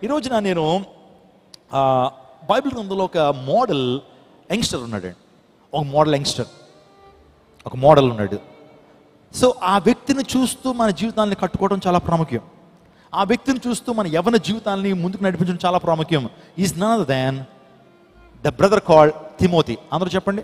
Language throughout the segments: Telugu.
ఈ రోజున నేను ఆ, బైబిల్ గ్రంథంలో ఒక మోడల్ యంగ్స్టర్ ఉన్నాడండి ఒక మోడల్ యంగ్స్టర్ ఒక మోడల్ ఉన్నాడు సో ఆ వ్యక్తిని చూస్తూ మన జీవితాన్ని కట్టుకోవడం చాలా ప్రాముఖ్యం ఆ వ్యక్తిని చూస్తూ మన యవన జీవితాన్ని ముందుకు నడిపించడం చాలా ప్రాముఖ్యం is none other than the brother call Timothy అందరూ చెప్పండి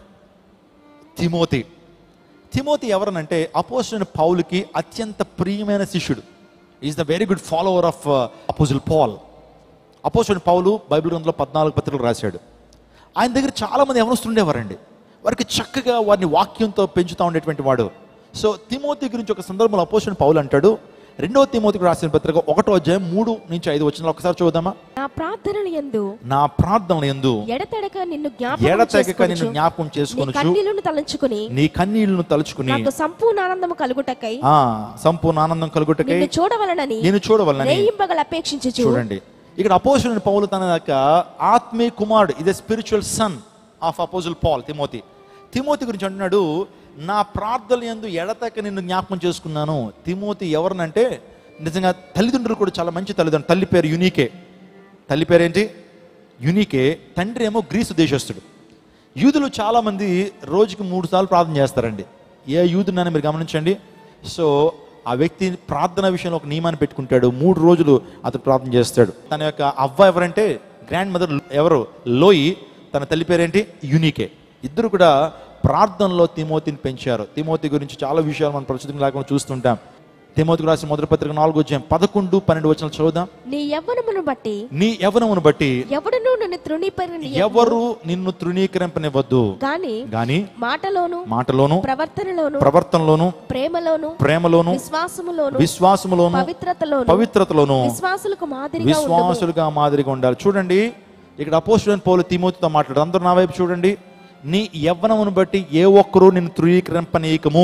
తిమోతి తిమోతి ఎవరనంటే అపోజిట్ పౌలుకి అత్యంత ప్రియమైన శిష్యుడు is the very good follower of apostle Paul apostle Paul Bible గ్రంథంలో పద్నాలుగు పత్రికలు రాశాడు ఆయన దగ్గర చాలా మంది యవనస్తులు ఉండేవారండి వారికి చక్కగా వారిని వాక్యంతో పెంచుతూ ఉండేటువంటి వాడు సో తిమోతి గురించి ఒక సందర్భంలో అపోజిట్ పౌలు అంటాడు రెండవ తిమోతికి రాసిన పత్రిక ఒకటో అధ్యాయం మూడు నుంచి ఐదు వచ్చిన ఒకసారి చూద్దామా నా ప్రార్థనలు ఎందు నా ప్రార్థన ఎందు ఎడతెడక నిన్ను జ్ఞాపకం ఎడతెగక నిన్ను చేసుకొనుచు, జ్ఞాపకం నీ చేసుకొనుచు కన్నీళ్లను తలంచుకుని నీ కన్నీళ్లను తలుచుకుని నాకు సంపూర్ణ ఆనందము కలుగుటకై ఆ సంపూర్ణ ఆనందం కలుగుటకై నిన్ను చూడవలనని నేను చూడవలనని రేయింబగలు అపేక్షించు చూడండి ఇక్కడ అపోజిల్ పౌలు తన యొక్క ఆత్మీయ కుమారుడు ఇది spiritual son of apostle Paul Timothy Timothy గురించి అంటున్నాడు నా ప్రార్థనలు ఎందు ఎడతెక్క నిన్ను జ్ఞాపకం చేసుకున్నాను తిమోతి ఎవరినంటే నిజంగా తల్లిదండ్రులు కూడా చాలా మంచి తల్లిదండ్రులు తల్లి పేరు యునీకే తల్లి పేరేంటి యునీకే తండ్రి ఏమో గ్రీసు దేశస్థుడు యూదులు చాలామంది రోజుకి మూడు సార్లు ప్రార్థన చేస్తారండి ఏ యూదునని మీరు గమనించండి సో ఆ వ్యక్తి ప్రార్థన విషయంలో ఒక నియమాన్ని పెట్టుకుంటాడు మూడు రోజులు అతను ప్రార్థన చేస్తాడు తన యొక్క అవ్వ ఎవరంటే గ్రాండ్ మదర్ ఎవరు లోయి తన తల్లి పేరేంటి యునీకే ఇద్దరు కూడా ప్రార్థనలో తిమోతిని పెంచారు తిమోతి గురించి చాలా విషయాలు మనం ప్రస్తుతం లేకుండా చూస్తుంటాం తిమోతికి రాసిన మొదటి పత్రిక నాలుగు వచ్చాం పదకొండు పన్నెండు వచ్చిన చదువుదాం నీ యవ్వనమును బట్టి నీ యవనమును బట్టి ఎవడును నన్ను తృణీపరిని ఎవరు నిన్ను తృణీకరింపనివ్వద్దు గాని గాని మాటలోను మాటలోను ప్రవర్తనలోను ప్రవర్తనలోను ప్రేమలోను ప్రేమలోను విశ్వాసములోను విశ్వాసములోను పవిత్రతలోను పవిత్రతలోను విశ్వాసులకు మాదిరిగా ఉండుము. విశ్వాసులుగా మాదిరిగా ఉండాలి చూడండి ఇక్కడ అపోస్టులైన పౌలు తిమోతితో మాట్లాడు అందరూ నా వైపు చూడండి నీ యవ్వనమును బట్టి ఏ ఒక్కరూ నిన్ను తృణీకరింపనీయకము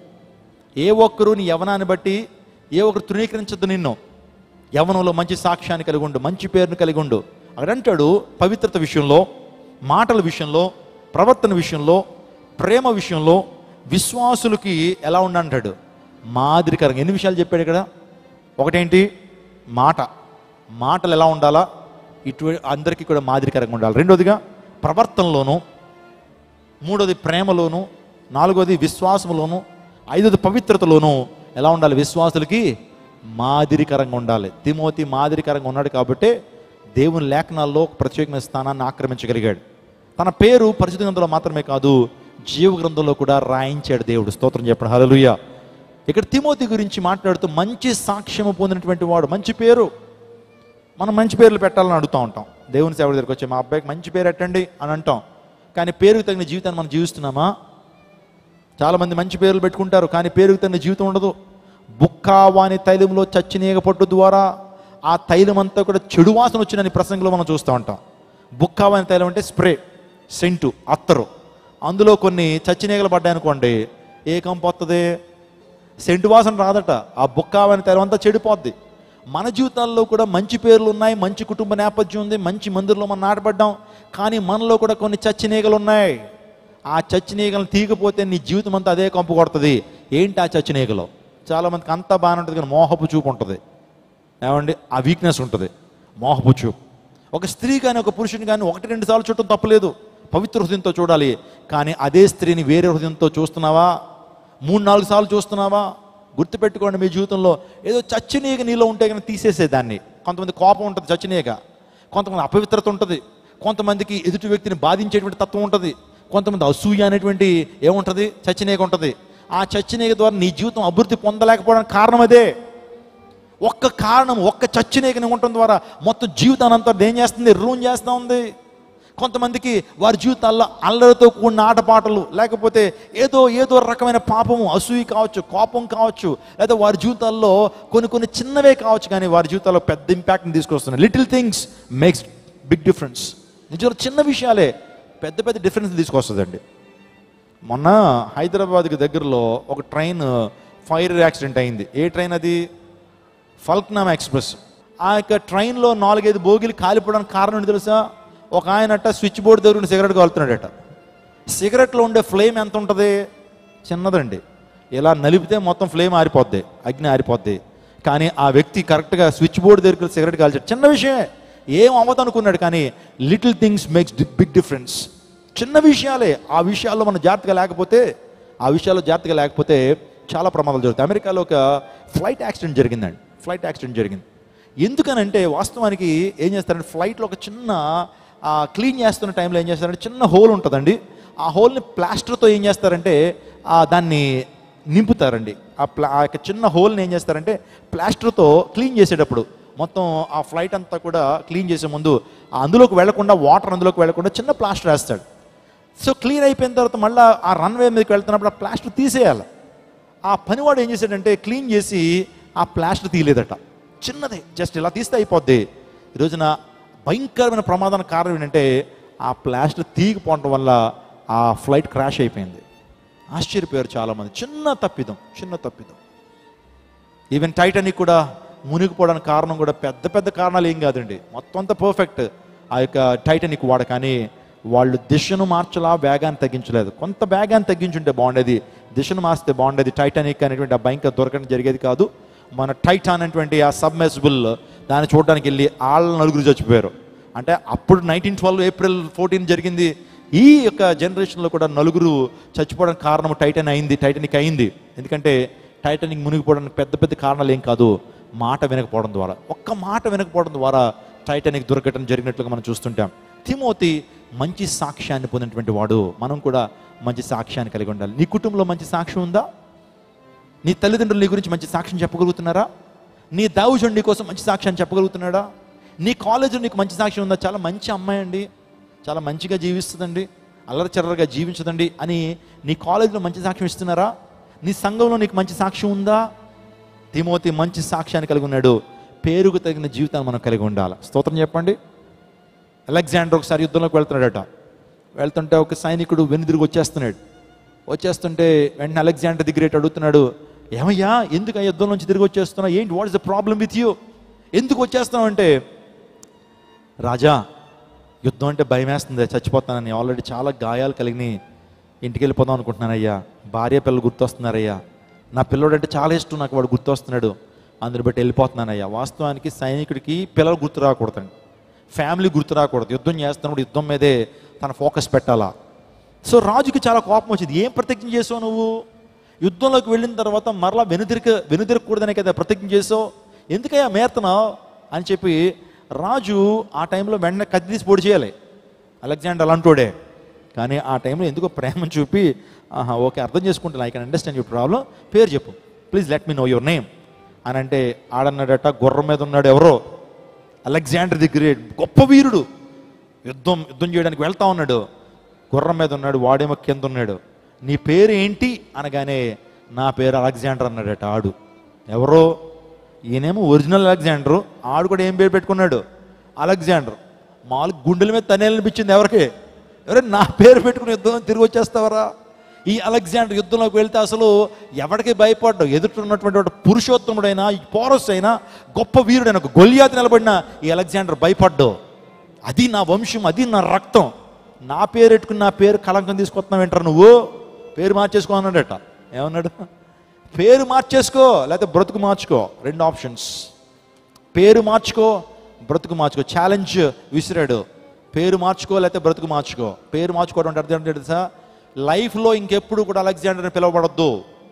ఏ ఒక్కరూ నీ యవనాన్ని బట్టి ఏ ఒక్కరు తృణీకరించద్దు నిన్ను యవనంలో మంచి సాక్ష్యాన్ని కలిగి ఉండు మంచి పేరును కలిగి ఉండు అక్కడ అంటాడు పవిత్రత విషయంలో మాటల విషయంలో ప్రవర్తన విషయంలో ప్రేమ విషయంలో విశ్వాసులకి ఎలా ఉండంటాడు మాదిరికరంగా ఎన్ని విషయాలు చెప్పాడు ఇక్కడ ఒకటేంటి మాట మాటలు ఎలా ఉండాలా ఇటు అందరికీ కూడా మాదిరికరంగా ఉండాలి రెండోదిగా ప్రవర్తనలోను మూడోది ప్రేమలోను నాలుగోది విశ్వాసములోను ఐదోది పవిత్రతలోను ఎలా ఉండాలి విశ్వాసులకి మాదిరికరంగా ఉండాలి తిమోతి మాదిరికరంగా ఉన్నాడు కాబట్టి దేవుని లేఖనాల్లో ఒక ప్రత్యేకమైన స్థానాన్ని ఆక్రమించగలిగాడు తన పేరు పరిశుద్ధ గ్రంథంలో మాత్రమే కాదు జీవ గ్రంథంలో కూడా రాయించాడు దేవుడు స్తోత్రం చెప్పండి హల్లెలూయా ఇక్కడ తిమోతి గురించి మాట్లాడుతూ మంచి సాక్ష్యము పొందినటువంటి వాడు మంచి పేరు మనం మంచి పేర్లు పెట్టాలని అడుగుతూ ఉంటాం దేవుని సేవ దగ్గరికి వచ్చి మా అబ్బాయికి మంచి పేరు పెట్టండి అని అంటాం కానీ పేరుకు తగిన జీవితాన్ని మనం జీవిస్తున్నామా చాలామంది మంచి పేర్లు పెట్టుకుంటారు కానీ పేరుకు తగిన జీవితం ఉండదు బుక్కావాని తైలంలో చచ్చినీగ పట్టు ద్వారా ఆ తైలం అంతా కూడా చెడు వాసన వచ్చినని ప్రసంగంలో మనం చూస్తూ ఉంటాం బుక్కావాని తైలం అంటే స్ప్రే సెంటు అత్తరు అందులో కొన్ని చచ్చినీగలు పడ్డాయనుకోండి ఏ కంపు వస్తుంది సెంటు వాసన రాదట ఆ బుక్కావాని తైలం అంతా చెడిపోద్ది మన జీవితాల్లో కూడా మంచి పేర్లు ఉన్నాయి మంచి కుటుంబ నేపథ్యం ఉంది మంచి మందిరంలో మనం నాటపడ్డాం కానీ మనలో కూడా కొన్ని చచ్చినీగలు ఉన్నాయి ఆ చచ్చినీగలను తీగపోతే నీ జీవితం అంతా అదే కంపు కొడుతుంది ఏంటి ఆ చచ్చినీగలు చాలామందికి అంతా బాగానే ఉంటుంది కానీ మోహపు చూపు ఉంటుంది ఏమండి ఆ వీక్నెస్ ఉంటుంది మోహపు చూపు ఒక స్త్రీ కానీ ఒక పురుషుని కానీ ఒకటి రెండు సార్లు చూడటం తప్పలేదు పవిత్ర హృదయంతో చూడాలి కానీ అదే స్త్రీని వేరే హృదయంతో చూస్తున్నావా మూడు నాలుగు సార్లు చూస్తున్నావా గుర్తుపెట్టుకోండి మీ జీవితంలో ఏదో చచ్చినీగ నీలో ఉంటే కానీ తీసేసే దాన్ని కొంతమంది కోపం ఉంటుంది చచ్చినీగ కొంతమంది అపవిత్రత ఉంటుంది కొంతమందికి ఎదుటి వ్యక్తిని బాధించేటువంటి తత్వం ఉంటుంది కొంతమంది అసూయ అనేటువంటి ఏముంటుంది చచ్చినీగ ఉంటుంది ఆ చచ్చినీగ ద్వారా నీ జీవితం అభివృద్ధి పొందలేకపోవడానికి కారణం అదే ఒక్క కారణం ఒక్క చచ్చినేకని ఉండటం ద్వారా మొత్తం జీవితాన్ని అంతా ఏం చేస్తుంది రూన్ చేస్తూ ఉంది కొంతమందికి వారి జీవితాల్లో అల్లరితో కూడిన ఆటపాటలు లేకపోతే ఏదో ఏదో రకమైన పాపము అసూయ కావచ్చు కోపం కావచ్చు లేదా వారి జీవితాల్లో కొన్ని కొన్ని చిన్నవే కావచ్చు కానీ వారి జీవితాల్లో పెద్ద ఇంపాక్ట్ని తీసుకొస్తున్నాయి little things makes big difference నిజంగా చిన్న విషయాలే పెద్ద పెద్ద డిఫరెన్స్ తీసుకొస్తుందండి మొన్న హైదరాబాద్కి దగ్గరలో ఒక ట్రైన్ ఫైర్ యాక్సిడెంట్ అయింది ఏ ట్రైన్ అది ఫల్క్నామా ఎక్స్ప్రెస్ ఆ యొక్క ట్రైన్లో నాలుగైదు బోగిలు కాలిపోవడానికి కారణం ఏంటి తెలుసా ఒక ఆయనట స్విచ్ బోర్డు దగ్గర ఉండి సిగరెట్ కాలుతున్నాడట సిగరెట్లో ఉండే ఫ్లేమ్ ఎంత ఉంటుంది చిన్నదండి ఇలా నలిపితే మొత్తం ఫ్లేమ్ ఆరిపోద్ది అగ్ని ఆరిపోద్ది కానీ ఆ వ్యక్తి కరెక్ట్గా స్విచ్ బోర్డు దగ్గర సిగరెట్ కాల్చాడు చిన్న విషయమే ఏం అవ్వదు అనుకున్నాడు కానీ little things makes big difference చిన్న విషయాలే ఆ విషయాల్లో మనం జాగ్రత్తగా లేకపోతే ఆ విషయాల్లో జాగ్రత్తగా లేకపోతే చాలా ప్రమాదాలు జరుగుతాయి అమెరికాలో ఒక ఫ్లైట్ యాక్సిడెంట్ జరిగిందండి ఫ్లైట్ యాక్సిడెంట్ జరిగింది ఎందుకనంటే వాస్తవానికి ఏం చేస్తారంటే ఫ్లైట్లో ఒక చిన్న క్లీన్ చేస్తున్న టైంలో ఏం చేస్తారంటే చిన్న హోల్ ఉంటుందండి ఆ హోల్ని ప్లాస్టర్తో ఏం చేస్తారంటే ఆ దాన్ని నింపుతారండి ఆ ప్లా ఆ యొక్క చిన్న హోల్ని ఏం చేస్తారంటే ప్లాస్టర్తో క్లీన్ చేసేటప్పుడు మొత్తం ఆ ఫ్లైట్ అంతా కూడా క్లీన్ చేసే ముందు ఆ అందులోకి వెళ్లకుండా వాటర్ అందులోకి వెళ్లకుండా చిన్న ప్లాస్టర్ వేస్తాడు సో క్లీన్ అయిపోయిన తర్వాత మళ్ళీ ఆ రన్వే మీదకి వెళ్తున్నప్పుడు ఆ ప్లాస్టర్ తీసేయాలి ఆ పనివాడు ఏం చేశాడంటే క్లీన్ చేసి ఆ ప్లాస్టర్ తీయలేదట చిన్నదే జస్ట్ ఇలా తీస్తే అయిపోద్ది ఈ రోజున భయంకరమైన ప్రమాదానికి కారణం ఏంటంటే ఆ ప్లాస్టర్ తీగిపోవడం వల్ల ఆ ఫ్లైట్ క్రాష్ అయిపోయింది ఆశ్చర్యపోయారు చాలామంది చిన్న తప్పిదం చిన్న తప్పిదం ఈవెన్ టైటానిక్ కూడా మునిగిపోవడానికి కారణం కూడా పెద్ద పెద్ద కారణాలు ఏం కాదండి మొత్తం అంతా పర్ఫెక్ట్ ఆ యొక్క టైటానిక్ వాడ కానీ వాళ్ళు దిశను మార్చలా వేగాన్ని తగ్గించలేదు కొంత వేగాన్ని తగ్గించుంటే బాగుండేది దిశను మార్చితే బాగుండేది టైటానిక్ అనేటువంటి ఆ భయంకర దొరకడం జరిగేది కాదు మన టైటాన్ అనేటువంటి ఆ సబ్మెసిబుల్ దాన్ని చూడడానికి వెళ్ళి వాళ్ళ నలుగురు చచ్చిపోయారు అంటే అప్పుడు నైన్టీన్ ట్వెల్వ్ ఏప్రిల్ ఫోర్టీన్ జరిగింది ఈ యొక్క జనరేషన్లో కూడా నలుగురు చచ్చిపోవడానికి కారణం టైటాన్ అయింది టైటానిక్ అయింది ఎందుకంటే టైటానిక్ మునిగిపోవడానికి పెద్ద పెద్ద కారణాలు ఏం కాదు మాట వినకపోవడం ద్వారా ఒక్క మాట వినకపోవడం ద్వారా టైటానిక్ దుర్ఘటన జరిగినట్లుగా మనం చూస్తుంటాం తిమోతి మంచి సాక్ష్యాన్ని పొందినటువంటి వాడు మనం కూడా మంచి సాక్ష్యాన్ని కలిగి ఉండాలి నీ కుటుంబంలో మంచి సాక్ష్యం ఉందా నీ తల్లిదండ్రులు నీ గురించి మంచి సాక్ష్యం చెప్పగలుగుతున్నారా నీ దావుజుడు నీ కోసం మంచి సాక్ష్యాన్ని చెప్పగలుగుతున్నాడా నీ కాలేజీలో నీకు మంచి సాక్ష్యం ఉందా చాలా మంచి అమ్మాయి అండి చాలా మంచిగా జీవిస్తుందండి అల్లరి చర్రగా జీవించదండి అని నీ కాలేజీలో మంచి సాక్ష్యం ఇస్తున్నారా నీ సంఘంలో నీకు మంచి సాక్ష్యం ఉందా తిమోతి మంచి సాక్ష్యాన్ని కలిగి ఉన్నాడు పేరుకు తగిన జీవితాన్ని మనం కలిగి ఉండాలి స్తోత్రం చెప్పండి అలెగ్జాండర్ ఒకసారి యుద్ధంలోకి వెళ్తున్నాడట వెళ్తుంటే ఒక సైనికుడు వెనుదిరిగి వచ్చేస్తున్నాడు వచ్చేస్తుంటే వెంటనే అలెగ్జాండర్ దగ్గర ఇటు అడుగుతున్నాడు ఏమయ్యా ఎందుకు ఆ యుద్ధం నుంచి తిరిగి వచ్చేస్తున్నావు ఏంటి what is the problem with you ఎందుకు వచ్చేస్తున్నావు అంటే రాజా యుద్ధం అంటే భయం వేస్తుంది చచ్చిపోతానని ఆల్రెడీ చాలా గాయాలు కలిగినాయి ఇంటికి వెళ్ళిపోదాం అనుకుంటున్నానయ్యా భార్య పిల్లలు గుర్తొస్తున్నారయ్యా నా పిల్లోడు అంటే చాలా ఇష్టం నాకు వాడు గుర్తొస్తున్నాడు అందుని బట్టి వెళ్ళిపోతున్నానయ్యా వాస్తవానికి సైనికుడికి పిల్లలు గుర్తు రాకూడదండి ఫ్యామిలీ గుర్తు రాకూడదు యుద్ధం చేస్తున్నప్పుడు యుద్ధం మీదే తన ఫోకస్ పెట్టాలా సో రాజుకి చాలా కోపం వచ్చింది ఏం ప్రతిజ్ఞ చేసావు నువ్వు యుద్ధంలోకి వెళ్ళిన తర్వాత మరలా వెనుదిరిక వెనుదిరకూడదనే కదా ప్రతిజ్ఞ చేసావు ఎందుకయ్యా మేరుతున్నావు అని చెప్పి రాజు ఆ టైంలో వెంటనే కత్తి తీసి పొడి చేయాలి అలెగ్జాండర్ అలాంటోడే కానీ ఆ టైంలో ఎందుకో ప్రేమ చూపి ఆహా ఓకే అర్థం చేసుకుంటాను I can understand your problem పేరు చెప్పు please let me know your name అని అంటే ఆడన్నాడట గుర్రం మీద ఉన్నాడు ఎవరో అలెగ్జాండర్ ది గ్రేట్ గొప్ప వీరుడు యుద్ధం యుద్ధం చేయడానికి వెళ్తా ఉన్నాడు గుర్రం మీద ఉన్నాడు వాడేమో కింద ఉన్నాడు నీ పేరు ఏంటి అనగానే నా పేరు అలెగ్జాండర్ అన్నాడట ఆడు ఎవరో ఈయనేమో ఒరిజినల్ అలెగ్జాండర్ ఆడు కూడా ఏం పేరు పెట్టుకున్నాడు అలెగ్జాండర్ మామూలు గుండెల మీద తనేలనిపించింది ఎవరికి ఎవరైనా నా పేరు పెట్టుకుని యుద్ధం తిరిగి వచ్చేస్తావరా ఈ అలెగ్జాండర్ యుద్ధంలోకి వెళ్తే అసలు ఎవరికి భయపడ్డావు ఎదుట ఉన్నటువంటి వాడు పురుషోత్తముడైనా ఈ పోరస్ అయినా గొప్ప వీరుడైన ఒక గొలియాతి నిలబడిన ఈ అలెగ్జాండర్ భయపడ్డావు అది నా వంశం అది నా రక్తం నా పేరు పెట్టుకుని నా పేరు కళంకం తీసుకొస్తున్నావు ఏంటారు నువ్వు పేరు మార్చేసుకో అన్నాడట ఏమన్నాడు పేరు మార్చేసుకో లేకపోతే బ్రతుకు మార్చుకో రెండు ఆప్షన్స్ పేరు మార్చుకో బ్రతుకు మార్చుకో ఛాలెంజ్ విసిరాడు పేరు మార్చుకో లేకపోతే బ్రతుకు మార్చుకో పేరు మార్చుకోవడం అంటే అర్థం ఏంటంటే తెలుసా లైఫ్లో ఇంకెప్పుడు కూడా అలెగ్జాండర్ అని పిలువబడద్దు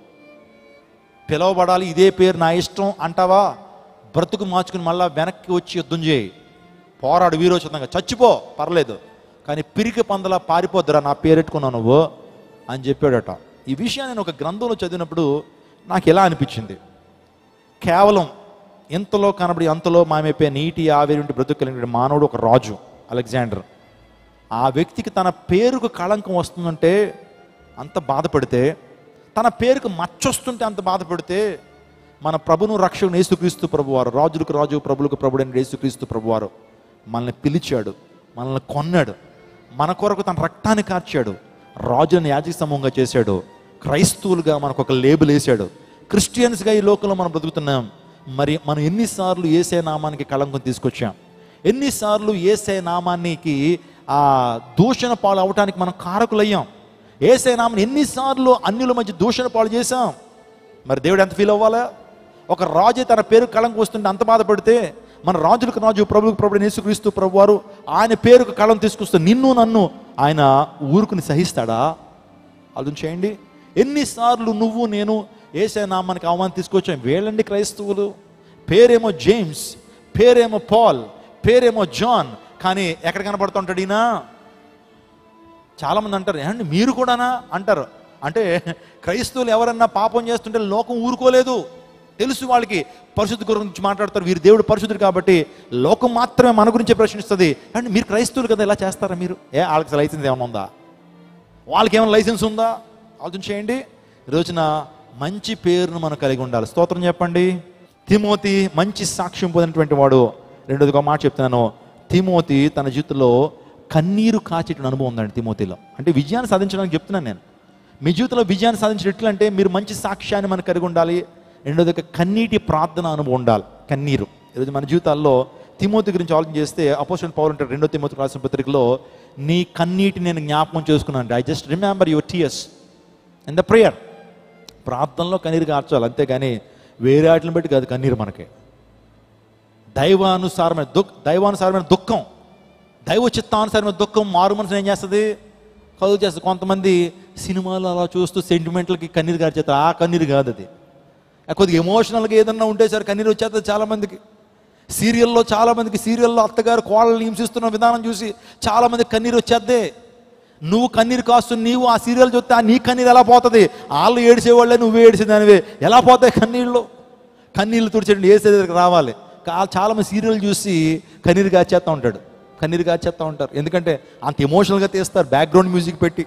పిలువబడాలి ఇదే పేరు నా ఇష్టం అంటావా బ్రతుకు మార్చుకుని మళ్ళా వెనక్కి వచ్చి యుద్ధం చేయి పోరాడు వీరోచితంగా చచ్చిపో పర్లేదు కానీ పిరికి పందలా పారిపోద్దురా నా పేరెట్టుకున్నావు నువ్వు అని చెప్పాడట ఈ విషయాన్ని నేను ఒక గ్రంథంలో చదివినప్పుడు నాకు ఎలా అనిపించింది కేవలం ఇంతలో కనబడి అంతలో మామైపోయే నీటి ఆవిరి ఉండి బ్రతుకు కలిగిన మానవుడు ఒక రాజు అలెగ్జాండర్ ఆ వ్యక్తికి తన పేరుకు కళంకం వస్తుందంటే అంత బాధపడితే తన పేరుకు మచ్చొస్తుంటే అంత బాధపడితే మన ప్రభును రక్షకుని యేసుక్రీస్తు ప్రభువారు రాజులకు రాజు ప్రభులకు ప్రభుడైన యేసుక్రీస్తు ప్రభువారు మనల్ని పిలిచాడు మనల్ని కొన్నాడు మన కొరకు తన రక్తాన్ని కార్చాడు రాజుని యాజక సమూహంగా చేశాడు క్రైస్తవులుగా మనకు ఒక లేబుల్ వేసాడు క్రిస్టియన్స్గా ఈ లోకంలో మనం బ్రతుకుతున్నాం మరి మనం ఎన్నిసార్లు ఏసే నామానికి కళంకం తీసుకొచ్చాం ఎన్నిసార్లు ఏసే నామానికి ఆ దూషణ పాలు అవటానికి మనం కారకులయ్యాం ఏసే నామని ఎన్నిసార్లు అన్యుల మధ్య దూషణ పాలు చేశాం మరి దేవుడు ఎంత ఫీల్ అవ్వాలా ఒక రాజు తన పేరు కళంకం వస్తుంటే అంత బాధపడితే మన రాజులకు రాజు ప్రభులకు ప్రభు యేసుక్రీస్తు ప్రభు వారు ఆయన పేరుకు కళం తీసుకొస్తూ నిన్ను నన్ను ఆయన ఊరుకుని సహిస్తాడా అర్థం చేయండి ఎన్నిసార్లు నువ్వు నేను ఏసే నామానికి అవమానం తీసుకొచ్చాం వీళ్ళండి క్రైస్తవులు పేరేమో జేమ్స్ పేరేమో పాల్ పేరేమో జాన్ కానీ ఎక్కడ కనబడుతుంటాడు ఈయన చాలామంది అంటారు ఏమండి మీరు కూడానా అంటారు అంటే క్రైస్తవులు ఎవరన్నా పాపం చేస్తుంటే లోకం ఊరుకోలేదు తెలుసు వాళ్ళకి పరిశుద్ధి గురించి మాట్లాడతారు వీరు దేవుడు పరిశుద్ధుడు కాబట్టి లోకం మాత్రమే మన గురించే ప్రశ్నిస్తుంది అండి మీరు క్రైస్తవులు కదా ఇలా చేస్తారా మీరు ఏ వాళ్ళకి లైసెన్స్ ఏమైనా ఉందా వాళ్ళకి ఏమైనా లైసెన్స్ ఉందా ఆలోచన చేయండి ఈ రోజున మంచి పేరును మనం కలిగి ఉండాలి స్తోత్రం చెప్పండి తిమోతి మంచి సాక్ష్యం పొందినటువంటి వాడు రెండోది ఒక మాట చెప్తున్నాను తిమోతి తన జీవితంలో కన్నీరు కాచేటువంటి అనుభవం ఉందండి తిమోతిలో అంటే విజయాన్ని సాధించడానికి చెప్తున్నాను నేను మీ జీవితంలో విజయాన్ని సాధించినట్లు అంటే మీరు మంచి సాక్ష్యాన్ని మనకు కలిగి ఉండాలి రెండోది ఒక కన్నీటి ప్రార్థన అనుభవం ఉండాలి కన్నీరు ఈరోజు మన జీవితాల్లో తిమోతి గురించి ఆలోచన చేస్తే అపోజిషన్ పౌల్ అంటారు రెండో తిమోతి రాసిన పత్రికలో నీ కన్నీటి నేను జ్ఞాపకం చేసుకున్నాను I just remember your tears in the prayer ప్రార్థనలో కన్నీరు కార్చాలి అంతేగాని వేరే వాటిని బట్టి కాదు కన్నీరు మనకి దైవానుసారమైన దుఃఖ దైవానుసారమైన దుఃఖం దైవ చిత్తానుసారమైన దుఃఖం మారు మనసుని ఏం చేస్తుంది కలుగు చేస్తుంది కొంతమంది సినిమాలు అలా చూస్తూ సెంటిమెంట్లకి కన్నీరు కార్చేస్తారు ఆ కన్నీరు కాదు అది ఆ కొద్దిగా ఎమోషనల్గా ఏదన్నా ఉంటే సరే కన్నీరు వచ్చేస్తుంది చాలామందికి సీరియల్లో చాలామందికి సీరియల్లో అత్తగారు కోళ్ళని హింసిస్తున్న విధానం చూసి చాలామంది కన్నీరు వచ్చేద్దే నువ్వు కన్నీరు కాస్తు నీవు ఆ సీరియల్ చూస్తే ఆ నీ కన్నీరు ఎలా పోతుంది వాళ్ళు ఏడిసేవాళ్ళే నువ్వు ఏడిసేదానివే ఎలా పోతాయి కన్నీళ్ళు కన్నీళ్ళు తుడిచేయండి ఏ దగ్గరికి రావాలి కా- చాలామంది సీరియల్ చూసి కన్నీరు కాచేస్తూ ఉంటాడు కన్నీరు కాచేస్తూ ఉంటారు ఎందుకంటే అంత ఎమోషనల్గా తీస్తారు బ్యాక్గ్రౌండ్ మ్యూజిక్ పెట్టి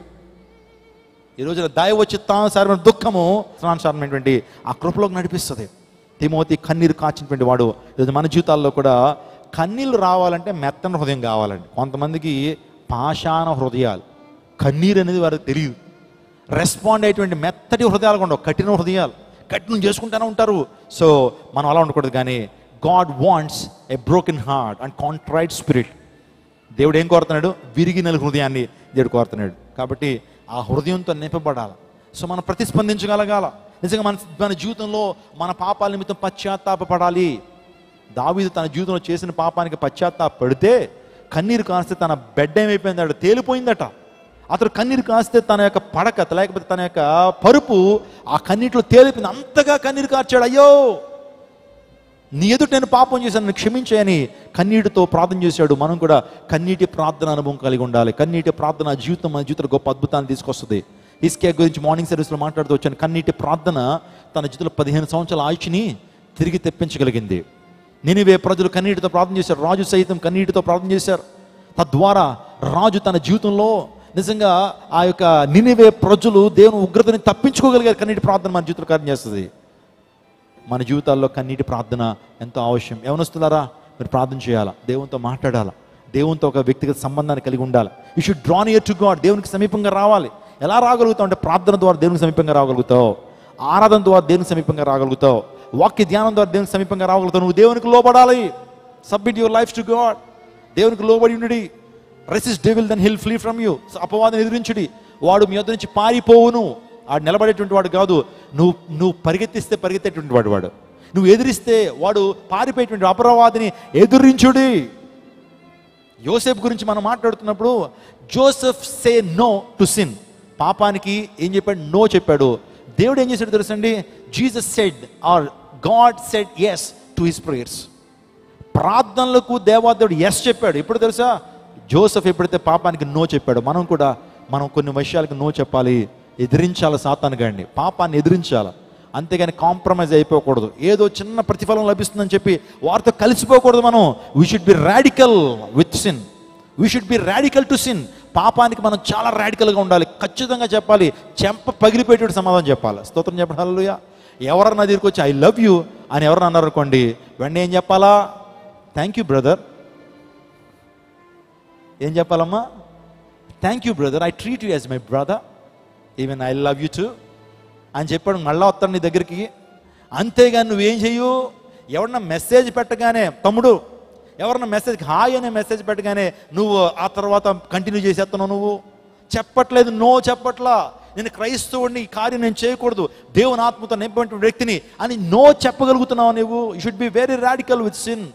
ఈ రోజున దైవ చిత్తానుసారమైన దుఃఖము సారమైనటువంటి ఆ కృపలోకి నడిపిస్తుంది తిమోతి కన్నీరు కాచినటువంటి వాడు ఈరోజు మన జీవితాల్లో కూడా కన్నీళ్ళు రావాలంటే మెత్తన హృదయం కావాలండి కొంతమందికి పాషాణ హృదయాలు కన్నీరు అనేది వారికి తెలియదు రెస్పాండ్ అయ్యేటువంటి మెత్తటి హృదయాలు ఉండవు కఠిన హృదయాలు కఠినం చేసుకుంటూనే ఉంటారు సో మనం అలా ఉండకూడదు కానీ God wants a broken heart and contrite spirit దేవుడు ఏం కోరుతున్నాడు విరిగిన హృదయాన్ని దేవుడు కోరుతున్నాడు కాబట్టి ఆ హృదయంతో నింపబడాలి సో మనం ప్రతిస్పందించగలగాల నిజంగా మన మన జీవితంలో మన పాపాల నిమిత్తం పశ్చాత్తాపపడాలి దావీదు తన జీవితంలో చేసిన పాపానికి పశ్చాత్తాపడితే కన్నీరు కాస్తే తన బెడ్ ఏమైపోయిందట తేలిపోయిందట అతడు కన్నీరు కాస్తే తన యొక్క పడక లేకపోతే తన యొక్క పరుపు ఆ కన్నీటిలో తేలిపోయింది అంతగా కన్నీరు కార్చాడు అయ్యో నీ ఎదుట నేను పాపం చేశాను నన్ను క్షమించాయని కన్నీటితో ప్రార్థన చేశాడు మనం కూడా కన్నీటి ప్రార్థన అనుభవం కలిగి ఉండాలి కన్నీటి ప్రార్థన జీవితం మన జీవితంలో గొప్ప అద్భుతాన్ని తీసుకొస్తుంది ఇస్కే గురించి మార్నింగ్ సర్వీస్లో మాట్లాడుతూ వచ్చాను కన్నీటి ప్రార్థన తన జీవితంలో పదిహేను సంవత్సరాల ఆయుష్ని తిరిగి తెప్పించగలిగింది నినివే ప్రజలు కన్నీటితో ప్రార్థన చేశారు రాజు సైతం కన్నీటితో ప్రార్థన చేశారు తద్వారా రాజు తన జీవితంలో నిజంగా ఆ యొక్క నినివే ప్రజలు దేవుని ఉగ్రతని తప్పించుకోగలిగారు కన్నీటి ప్రార్థన మన జీవితంలో కార్యం చేస్తుంది మన జీవితాల్లో కన్నీటి ప్రార్థన ఎంతో అవశ్యం ఏమనొస్తున్నారా మీరు ప్రార్థన చేయాలా దేవునితో మాట్లాడాలా దేవునితో ఒక వ్యక్తిగత సంబంధాన్ని కలిగి ఉండాలి you should draw near to God దేవునికి సమీపంగా రావాలి ఎలా రాగలుగుతావు అంటే ప్రార్థన ద్వారా దేవునికి సమీపంగా రాగలుగుతావు ఆరాధన ద్వారా దేవునికి సమీపంగా రాగలుగుతావు వాక్య ధ్యానం ద్వారా దేవునికి సమీపంగా రాగలుగుతావు నువ్వు దేవునికి లోబడాలి submit your life to God దేవునికి లోబడి ఉండి resist devil then he'll flee from you అపవాదం ఎదిరించుడి వాడు మీ వద్ద నుంచి పారిపోవును ఆడు నిలబడేటువంటి వాడు కాదు నువ్వు నువ్వు పరిగెత్తిస్తే పరిగెత్తేటువంటి వాడు వాడు నువ్వు ఎదిరిస్తే వాడు పారిపోయేటువంటి అపరావాదిని ఎదురించుడి యోసెఫ్ గురించి మనం మాట్లాడుతున్నప్పుడు Joseph say no to sin పాపానికి ఏం చెప్పాడు నో చెప్పాడు దేవుడు ఏం చేశాడు తెలుసండి Jesus said or God said yes to his prayers ప్రార్థనలకు దేవాదేవుడు ఎస్ చెప్పాడు ఎప్పుడు తెలుసా జోసెఫ్ ఎప్పుడైతే పాపానికి నో చెప్పాడు మనం కూడా మనం కొన్ని విషయాలకు నో చెప్పాలి ఎదిరించాలి సాతాను గాడిని పాపాన్ని ఎదిరించాలి అంతేగాని కాంప్రమైజ్ అయిపోకూడదు ఏదో చిన్న ప్రతిఫలం లభిస్తుందని చెప్పి వారితో కలిసిపోకూడదు మనం we should be radical with sin we should be radical to sin పాపానికి మనం చాలా రాడికల్గా ఉండాలి ఖచ్చితంగా చెప్పాలి చెంప పగిలిపోయేటువంటి సమాధానం చెప్పాలి స్తోత్రం చెప్పడం హల్లెలూయా ఎవరన్నా దగ్గరికి వచ్చి ఐ లవ్ యూ అని ఎవరన్నా అన్నారు అనుకోండి వెంటనే ఏం చెప్పాలా థ్యాంక్ యూ బ్రదర్ ఏం చెప్పాలమ్మా thank you brother I treat you as my brother even I love you too అని చెప్పాడు మళ్ళా వస్తాను నీ దగ్గరికి అంతేగాని నువ్వేం చెయ్యు ఎవరన్నా మెసేజ్ పెట్టగానే తమ్ముడు ఎవరన్నా మెసేజ్ హాయ్ అనే మెసేజ్ పెట్టగానే నువ్వు ఆ తర్వాత కంటిన్యూ చేసేస్తున్నావు నువ్వు చెప్పట్లేదు నో చెప్పట్లా నేను క్రైస్తవుడిని ఈ కార్యం నేను చేయకూడదు దేవుని ఆత్మతో నింపినటువంటి వ్యక్తిని అని నో చెప్పగలుగుతున్నావు నువ్వు you should be very radical with sin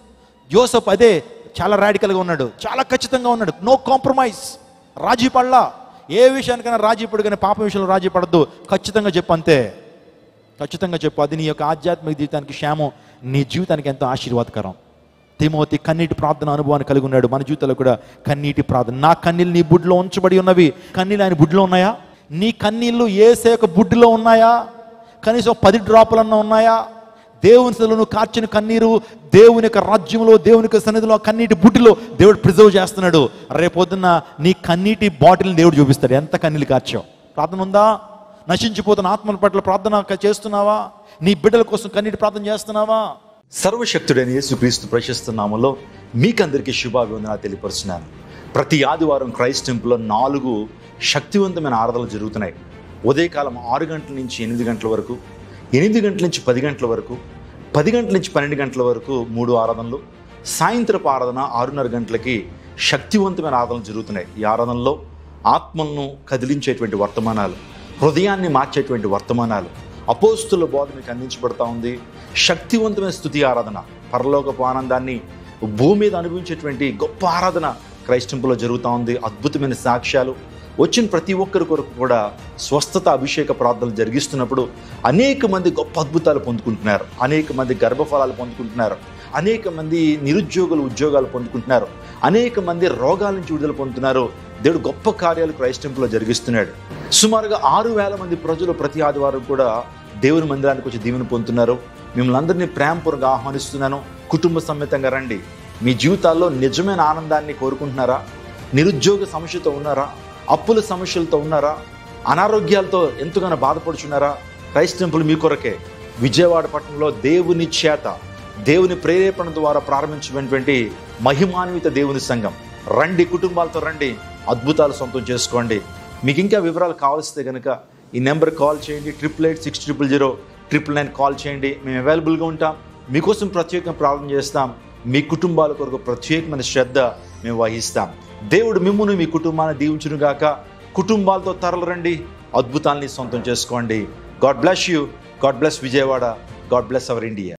Joseph అదే చాలా రాడికల్గా ఉన్నాడు చాలా ఖచ్చితంగా ఉన్నాడు నో కాంప్రమైజ్ రాజీ పడలా ఏ విషయానికైనా రాజీ పడు కానీ పాప విషయంలో రాజీ పడద్దు ఖచ్చితంగా చెప్పు అంతే ఖచ్చితంగా చెప్పు అది నీ యొక్క ఆధ్యాత్మిక జీవితానికి క్షేమం నీ జీవితానికి ఎంతో ఆశీర్వాదకరం తిమోతి కన్నీటి ప్రార్థన అనుభవాన్ని కలిగి ఉన్నాడు మన జీవితంలో కూడా కన్నీటి ప్రార్థన నా కన్నీళ్ళు నీ బుడ్లో ఉంచబడి ఉన్నవి కన్నీళ్ళు ఆయన బుడ్లో ఉన్నాయా నీ కన్నీళ్ళు ఏసే యొక్క బుడ్డిలో ఉన్నాయా కనీసం పది డ్రాపులన్నా ఉన్నాయా దేవుని సన్నిధిలో నువ్వు కార్చిన కన్నీరు దేవుని యొక్క రాజ్యంలో దేవుని యొక్క సన్నిధిలో ఆ కన్నీటి బుడ్డిలో దేవుడు ప్రిజర్వ్ చేస్తున్నాడు రేపొద్దున్న నీ కన్నీటి బాటిల్ని దేవుడు చూపిస్తాడు ఎంత కన్నీళ్ళు కార్చావు ప్రార్థన ఉందా నశించిపోతున్న ఆత్మల పట్ల ప్రార్థన చేస్తున్నావా నీ బిడ్డల కోసం కన్నీటి ప్రార్థన చేస్తున్నావా సర్వశక్తుడైన యేసుక్రీస్తు ప్రశస్త నామంలో మీకందరికీ శుభాభివందనాలు తెలియపరుస్తున్నాను ప్రతి ఆదివారం క్రైస్ట్ టెంపుల్లో నాలుగు శక్తివంతమైన ఆరాధనలు జరుగుతున్నాయి ఉదయకాలం ఆరు గంటల నుంచి ఎనిమిది గంటల వరకు ఎనిమిది గంటల నుంచి పది గంటల వరకు పది గంటల నుంచి పన్నెండు గంటల వరకు మూడు ఆరాధనలు సాయంత్రపు ఆరాధన ఆరున్నర గంటలకి శక్తివంతమైన ఆరాధనలు జరుగుతున్నాయి ఈ ఆరాధనలో ఆత్మలను కదిలించేటువంటి వర్తమానాలు హృదయాన్ని మార్చేటువంటి వర్తమానాలు అపోస్తుల బోధ మీకు అందించబడతా ఉంది శక్తివంతమైన స్థుతి ఆరాధన పరలోకపు ఆనందాన్ని భూమి మీద అనుభవించేటువంటి గొప్ప ఆరాధన క్రైస్టింపులో జరుగుతూ ఉంది అద్భుతమైన సాక్ష్యాలు వచ్చిన ప్రతి ఒక్కరి కొరకు కూడా స్వస్థత అభిషేక ప్రార్థనలు జరిగిస్తున్నప్పుడు అనేక మంది గొప్ప అద్భుతాలు పొందుకుంటున్నారు అనేక మంది గర్భఫలాలు పొందుకుంటున్నారు అనేక మంది నిరుద్యోగులు ఉద్యోగాలు పొందుకుంటున్నారు అనేక మంది రోగాల నుంచి విడుదల పొందుతున్నారు దేవుడు గొప్ప కార్యాలు క్రైస్టింపులో జరిగిస్తున్నాడు సుమారుగా ఆరు వేల మంది ప్రజలు ప్రతి ఆదివారం కూడా దేవుని మందిరానికి వచ్చి దీవెన పొందుతున్నారు మిమ్మల్ని అందరినీ ప్రేమపూర్వకంగా ఆహ్వానిస్తున్నాను కుటుంబ సమేతంగా రండి మీ జీవితాల్లో నిజమైన ఆనందాన్ని కోరుకుంటున్నారా నిరుద్యోగ సమస్యతో ఉన్నారా అప్పుల సమస్యలతో ఉన్నారా అనారోగ్యాలతో ఎంతగానో బాధపడుచున్నారా క్రైస్ట్ టెంపుల్ మీ కొరకే విజయవాడ పట్టణంలో దేవుని చేత దేవుని ప్రేరేపణ ద్వారా ప్రారంభించినటువంటి మహిమాన్విత దేవుని సంఘం రండి కుటుంబాలతో రండి అద్భుతాలు సొంతం చేసుకోండి మీకు ఇంకా వివరాలు కావాల్సితే కనుక ఈ నెంబర్ కాల్ చేయండి triple eight six triple zero triple nine call చేయండి మేము అవైలబుల్గా ఉంటాం మీకోసం ప్రత్యేకంగా ప్రార్థన చేస్తాం మీ కుటుంబాల కొరకు ప్రత్యేకమైన శ్రద్ధ మేము వహిస్తాం దేవుడు మిమ్మును మీ కుటుంబాన్ని దీవించును గాక కుటుంబాలతో తరలిరండి అద్భుతాల్ని సొంతం చేసుకోండి God bless you God bless Vijayawada God bless our India